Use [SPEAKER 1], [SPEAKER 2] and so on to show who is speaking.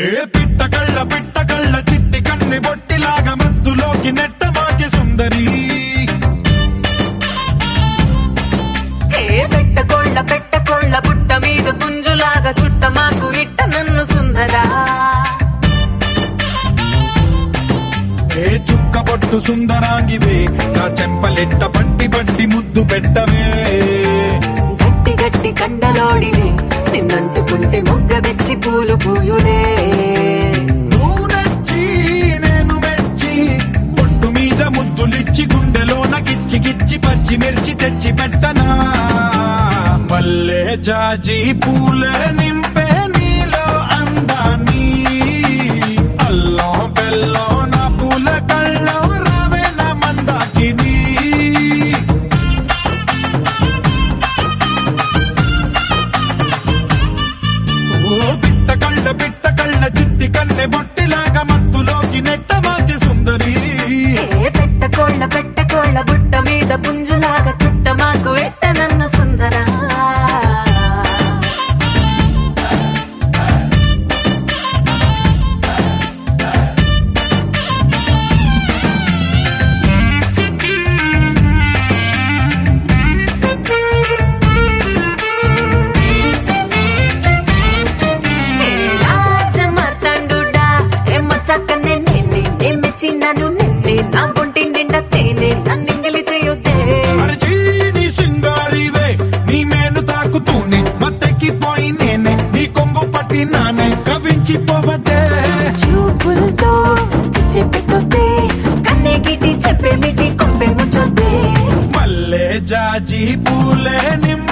[SPEAKER 1] ఏ పిట్ట కళ్ళ పిట్ట కళ్ళ చిట్టి కన్ని బొట్టిలాగా మత్తులోకి నెట్టమాకి సుందరి
[SPEAKER 2] హే పెట్టకోళ్ళ పెట్టకోళ్ళ బుట్ట మీద పుంజులాగా చుట్ట మాకు ఇట్ట నన్ను సుందరా
[SPEAKER 1] ఏ చుక్క బొట్టు సుందరాంగివే నా చెంపలెట్ట పట్టి పట్టి ముద్దు పెట్టవే
[SPEAKER 2] గట్టి గట్టి కండలోడిలే నిన్నంటుకుంటే మొగ్గ వెచ్చి పూలు పూయులే
[SPEAKER 1] నువ్వు నచ్చి నేను మెచ్చి బొట్టు మీద ముద్దులిచ్చి గుండెలోన గిచ్చి గిచ్చి పచ్చి మిర్చి తెచ్చి పెట్టనా మల్లె జాజి పూలే నింపే నీలో అందాన్ని అల్లం బెల్లం నా పూల కళ్ళం రావే నా మందాకిని ఓ పిట్ట కళ్ళ పిట్ట కళ్ళ చిట్టి కన్నె బొట్టిలాగా మత్తులోకి నెట్టమాకి సుందరి
[SPEAKER 2] ఏ పెట్టకోళ్ళ పెట్టకోళ్ళ బుట్ట మీద పుంజులాగా చుట్ట మాకు ఎట్ట నన్ను సుందరా రాజమార్తాండుడా ఏమ చక్కనే నేనే నేమెచ్చినాను నిన్నే నా ఒంటి నిండా తేనె నన్నింగిలి చేయొద్దే
[SPEAKER 1] అరచీని సింగారివే నీ మేను తాకుతూనే మత్తెక్కి పోయి నేనే నీ కొంగు పట్టి నానే కవించి పోవదే
[SPEAKER 2] చూపులతో చిచ్చే పెట్టొద్దే కన్నే గిటి చెప్పే మిటి కొంపే ముచ్చొద్దే
[SPEAKER 1] మల్లె జాజి పూలే నిమ్మ